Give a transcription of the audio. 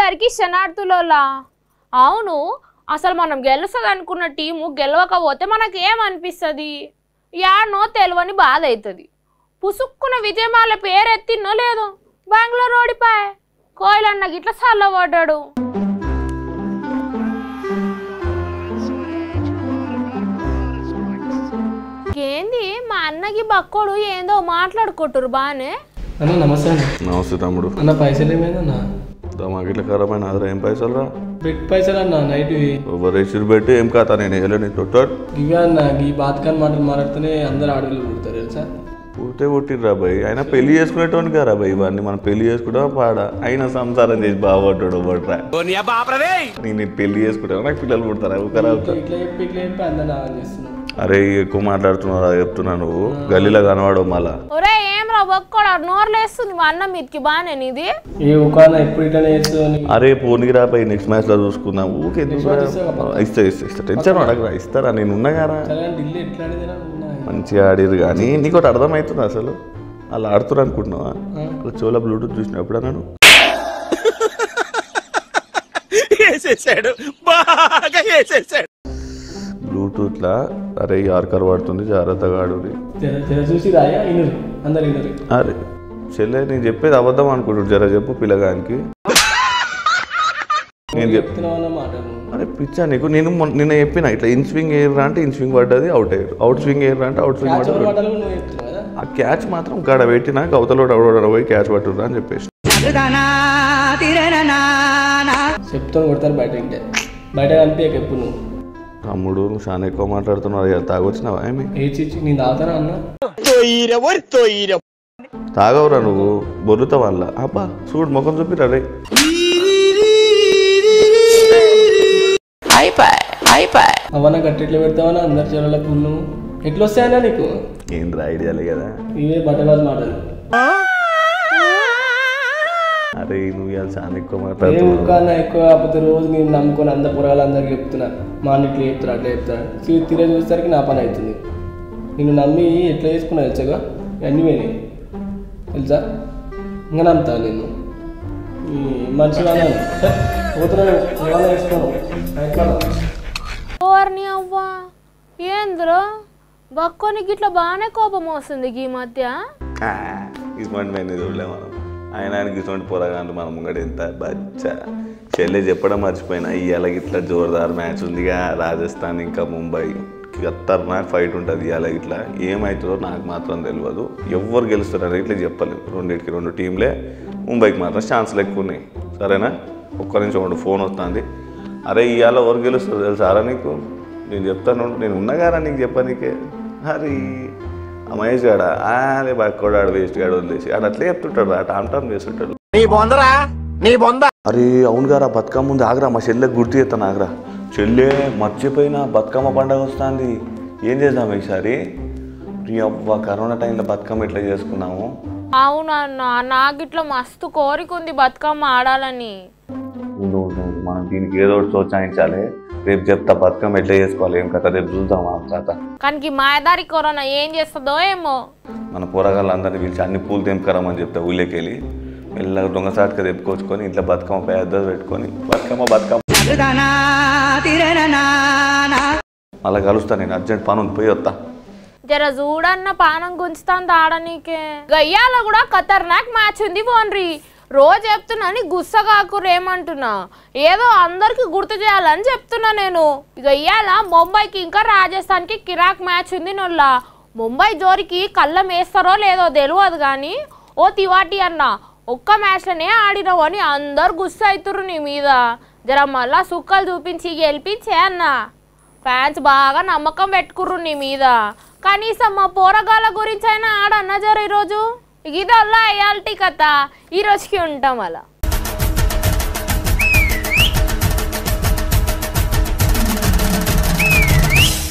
అందరికీ శనార్థులోలా అవును అసలు మనం గెలుస్తుంది అనుకున్న టీము గెలవకపోతే మనకి ఏమనిపిస్తుంది యాడనో తెలియని బాధ అవుతుంది పుసుక్కున విజయమాల పేరు ఎత్తినో లేదో బెంగళూరు ఓడిపాయ్ కోయిలన్న గిట్ల చల్లబడ్డాడు ఏంది మా అన్నకి బక్కోడు ఏందో మాట్లాడుకుంటారు బానే అన్న నమస్తే అన్న నమస్తే తమ్ముడు అన్న పైసలు ఏమైందన్న మాకు ఇట్లా ఖరాబ్ అయిన అదరా ఏం పైసలు రా పెట్టి పైసలు అన్న నైట్ రేసులు పెట్టి ఏం కాతా నేను వేయలేని తొట్టాడు ఇవే అన్న ఈ బాతకాన్ మాటలు మాట్లాడితేనే అందరు ఆడవిలు పుడతారు తెలుసా పుట్టే పుట్టిర్రా భయ్ అయినా పెళ్లి చేసుకునేటోని కదా భయ్ ఇవన్నీ మనం పెళ్లి చేసుకుంటా పాడా అయినా సంసారం చేసి బాగుపడ్డాడు బట్రా నేను నేను పెళ్లి చేసుకుంటా నాకు పిల్లలు పుడతారా ఒకరా ఇట్లా ఇట్లా చెప్పి ఇట్లా చెప్పి అందరు నాగం చేస్తున్నాం అరే ఎక్కువ మాట్లాడుతున్నారా చెప్తున్నా నువ్వు గల్లీలో కనవాడు మళ్ళా ఒరే ఏం రా బక్కోడు నోర్లేస్తుంది మా అన్న మీదకి బానే నీది ఏ ఉకాన ఎప్పుడు ఇట్లా చేస్తుంది అరే పోనీకి రా భయ్ నెక్స్ట్ మ్యాచ్ లో చూసుకుందాం ఊకే ఎందుకు రా? ఇస్తా ఇస్తా ఇస్తా టెన్షన్ అడగరా ఇస్తారా నేను ఉన్నాగారా సరే ఢిల్లీ ఎట్లా ఆడేది రా ఉన్నా. మంచిగా ఆడిరు కానీ నీకు ఒకటి అర్థమవుతుంది అసలు వాళ్ళు ఆడుతున్నారు అనుకుంటున్నావా అలా చెవుల బ్లూటూత్ చూసినప్పుడు నన్ను బ్లూటూత్ లా అరే యార్కర్ పడుతుంది జాగ్రత్తగా ఆడురి జర జర చూసి రాయా ఇనరు అందరు ఇనరు అరే చెల్లె నేను చెప్పేది అబద్ధం అనుకుంటున్నాడు జర చెప్పు పిల్లగానికి నేను చెప్ చెప్తున్నావు అన్న మాట నువ్వు. అరే పిచ్చా నీకు నేను మొన్న- నిన్న చెప్పిన ఇట్లా ఇన్ స్వింగ్ ఎయిర్ అంటే ఇన్ స్వింగ్ పడ్డది అవుట్ అయ్యారు అవుట్ స్వింగ్ ఎయిర్ అంటే అవుట్ స్వింగ్ ఆ చివరి పడ్డది మాటలు కూడా నువ్వు చెప్తున్నావు కదా ఆ క్యాచ్ మాత్రం కాడ పెట్టినా అవతల అవడ పోయి క్యాచ్ పట్టుర్రా అని చెప్పేసి చెప్తాను కొడతారు బయట ఇంటే బయట కనిపించక ఎప్పుడు నువ్వు తమ్ముడు నువ్వు చాలా ఎక్కువ మాట్లాడుతున్నావు ఇక తాగొచ్చినావా ఏమి ఏ చిచ్చి నేను తాగుతానా అన్న తాగవురా నువ్వు బొర్రుతా వల్ల అబ్బా చూడు ముఖం చూపిరా రే అవన్న గట్టి ఎట్లా పెడతావన్నా అందరు చెరువుల పుల్లు ఎట్లా వస్తాయన్నా నీకు ఏంద్రా ఐడియాలే కదా ఇవే బట్టగాజు మాటలు అరే నువ్వు ఇవాళ చాలా ఎక్కువ ఏ మాట్లాడుతున్నావు ఊరికన్నా ఎక్కువ కాకపోతే రోజు నేను నమ్ముకొని అందరు పురాలు అందరికి చెప్తున్నా మా అన్న ఇట్లా చెప్తున్నా అట్లా చెప్తున్నా తిరిగి తిరిగి చూసేసరికి నా పని అవుతుంది నిన్ను నమ్మి ఎట్లా చేసుకున్నా తెలుసగా అన్నీ పోయినాయి తెలుసా ఇంకా నమ్ముతా నేను ఈ మనిషి వాళ్ళని పోతున్నాను ఏమన్నా వేసుకోను ఎట్లా ఓర్ని అవ్వా ఏంద్రో బక్కోనికి ఇట్లా బాగానే కోపం వస్తుంది ఈ మధ్య ఇటువంటి మేము చూడలే మనం ఆయన ఆయనకి ఇటువంటి పోరాగాండ్లు మన ముంగడ ఎంత బచ్చా చెల్లె చెప్పడం మర్చిపోయినా ఇవాళ ఇట్లా జోర్దార్ మ్యాచ్ ఉందిగా రాజస్థాన్ ఇంకా ముంబై ఖతర్నాక్ ఫైట్ ఉంటుంది ఇవాళ ఇట్లా ఏమవుతుందో నాకు మాత్రం తెలియదు ఎవరు గెలుస్తారని ఇట్లా చెప్పలేము రెండింటికి రెండు టీంలే ముంబైకి మాత్రం ఛాన్సులు ఎక్కువ ఉన్నాయి సరేనా ఒక్క నిమిషం ఉండు ఫోన్ వస్తుంది అరే ఇవాళ ఎవరు గెలుస్తారు తెలుసారా నీకు నేను చెప్తాను ఉండు. నేను ఉన్నగారా నీకు చెప్పనీకే హరి ఆ మహేష్ గాడ అదే బక్కోడాడు వేస్ట్ గాడు వదిలేసి ఆడు అట్లే చెప్తుంటాడు ఆ టామ్ టామ్ చేస్తుంటాడు అరే అవును గారా బతుకమ్మ ముందు ఆగరా మా చెల్లె గుర్తు చేస్తాను ఆగరా చెల్లె మర్చిపోయిన బతుకమ్మ పండగ వస్తుంది ఏం చేద్దాం ఈసారి నీ అవ్వ కరోనా టైంలో బతుకమ్మ ఎట్లా చేసుకున్నాము అవునన్న నాకు ఇట్లా మస్తు కోరిక ఉంది బతుకమ్మ ఆడాలని ఉండు ఉండు ఉండు. మనం దీనికి ఏదో ఒకటి ప్రోత్సహించాలి రేపు చెప్తా బతుకమ్మ ఎట్లా చేసుకోవాలి ఏం కథ రేపు చూద్దాం ఆ కథ కానీ మాయదారి కరోనా ఏం చేస్తుందో ఏమో మన పోరగాళ్ళందరినీ పిలిచి అన్ని పూలు తెంపుకరమని చెప్తా ఊళ్ళోకి వెళ్ళి మెల్లగా దొంగసాటుగా తెప్పుకొచ్చుకొని ఇంట్లో బతుకమ్మ పెద్ద పెట్టుకొని బతుకమ్మ బతుకమ్మ అలా కలుస్తా నేను అర్జెంట్ పని ఉంది పోయి వస్తా జర చూడన్న పానం గుంచుతాంది ఆడనీకే గయ్యాల కూడా ఖతర్నాక్ మ్యాచ్ ఉంది పోన్రి రోజు చెప్తున్నాని గుస్సగాకురేమంటున్నా ఏదో అందరికి గుర్తు చేయాలని చెప్తున్నా నేను గయ్యాల ముంబైకి ఇంకా రాజస్థాన్కి కిరాక్ మ్యాచ్ ఉంది నొల్లా ముంబై జోరికి కళ్ళం వేస్తారో లేదో తెలియదు కానీ ఓ తివాటి అన్న ఒక్క మ్యాచ్లోనే ఆడినావు అని అందరు గుస్స అవుతుర్రు నీ మీద జర మళ్ళా సుక్కలు చూపించి గెలిపించే అన్నా ఫ్యాన్స్ బాగా నమ్మకం పెట్టుకుర్రు నీ మీద కనీసం మా పోరగాల గురించి అయినా ఆడన్నా జర ఈరోజు ఇదల్లా అయ్యాల్టీ కథ ఈ రోజుకి ఉంటాం అలా